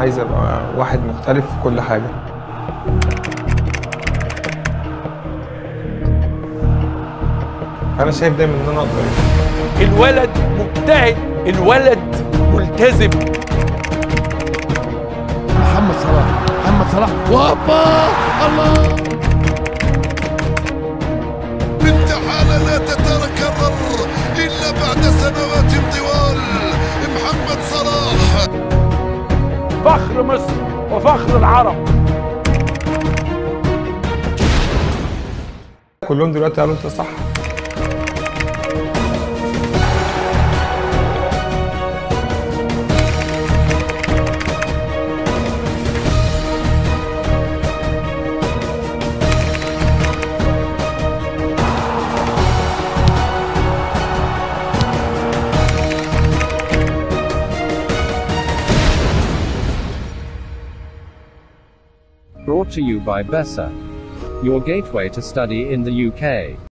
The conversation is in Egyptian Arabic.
عايز ابقى واحد مختلف في كل حاجه انا شايف دايما ان انا اقدر الولد مجتهد الولد ملتزم محمد صلاح محمد صلاح وهوبا الله انتحال لا تتكرر إلا بعد سنوات طوال محمد صلاح فخر مصر وفخر العرب كلهم دلوقتي قالوا انت صح Brought to you by Bessa. Your gateway to study in the UK.